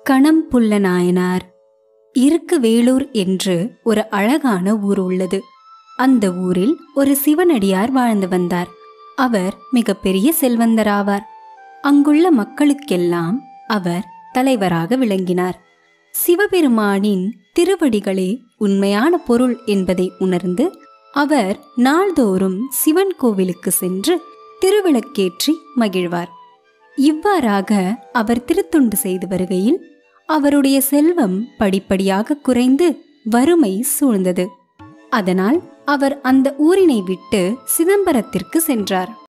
கணம் புல்ல நாயனார் இருக்கு வேலூர் என்று ஒரு அழகான ஊர் உள்ளது அந்த ஊரில் ஒரு சிவனடியார் வாழ்ந்து வந்தார் அவர் மிகப்பெரிய செல்வந்தராவார் அங்குள்ள மக்களுக்கெல்லாம் அவர் தலைவராக விளங்கினார் சிவபெருமானின் திருவடிகளே உண்மையான பொருள் என்பதை உணர்ந்து அவர் நாள்தோறும் சிவன் கோவிலுக்கு சென்று திருவிளக்கேற்றி மகிழ்வார் இவ்வாறாக அவர் திருத்தொண்டு செய்து வருகையில் அவருடைய செல்வம் படிப்படியாக குறைந்து வறுமை சூழ்ந்தது அதனால் அவர் அந்த ஊரினை விட்டு சிதம்பரத்திற்கு சென்றார்